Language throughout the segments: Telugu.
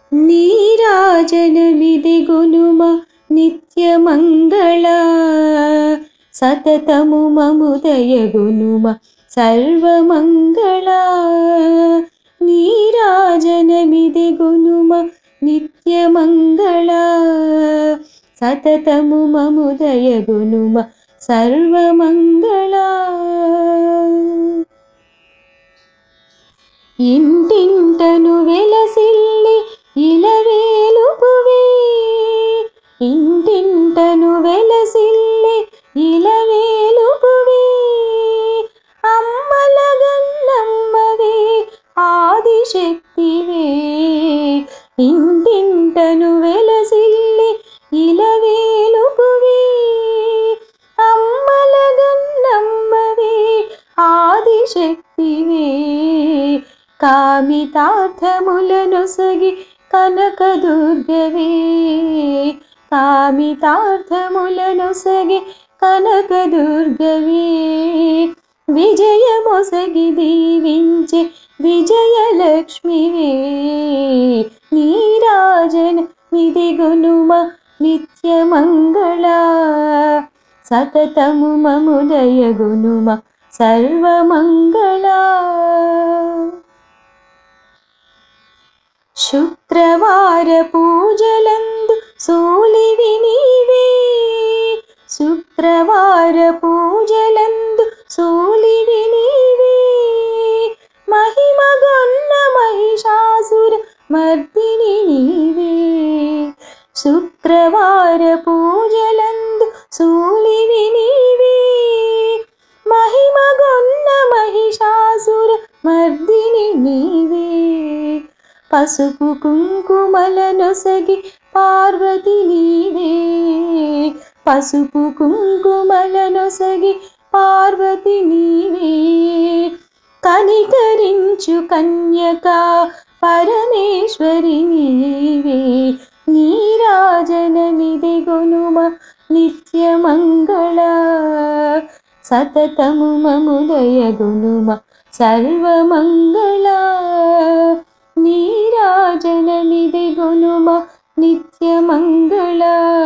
నీరాజనమిది గునుమ నిత్యమంగళ సతతము మముదయ గునుమ సర్వమంగళ నీరాజనమిది గునుమ నిత్యమంగళ సతతము మముదయ గునుమ సర్వమంగళ ఇంటింటను వెలసిల్లి ఇలవేలుపువే ఇంటింటను వెలసిల్లి ఇలవేలుపువే అమ్మల గన్నమ్మవే ఆదిశక్తివే ఇంటింటను వెలసిల్లి ఇలవేలుపువే అమ్మల గన్నమ్మవే ఆదిశక్తివే కామితార్థములనొసగి కనకదుర్గవే కామితార్థములనొసగి కనకదుర్గవే విజయమొసగి దీవించే విజయలక్ష్మివే నీరాజన మిదిగునుమ నిత్యమంగళ సతతము మముదయ గునుమ సర్వమంగళ శుక్రవార పూజలందు సోలివి నీవే శుక్రవార పూజలందు సోలివి నీవే మహిమగొన్న మహిషాసుర మర్దిని నీవే శుక్రవార పూజలందు సోలివి నీవే మహిమగొన్న మహిషాసుర మర్దిని నీవే పసుపు కుంకుమలనొసగి పార్వతి నీవే పసుపు కుంకుమలనొసగి పార్వతి నీవే కనికరించు కన్యక పరమేశ్వరి నీవే నీరాజనమిది గునుమ నిత్యమంగళ సతతము మముదయ గునుమ సర్వమంగళ నీరాజనమిది గునుమ నిత్యమంగళ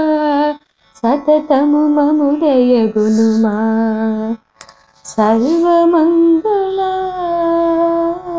సతతము మముదయ గునుమ సర్వమంగళ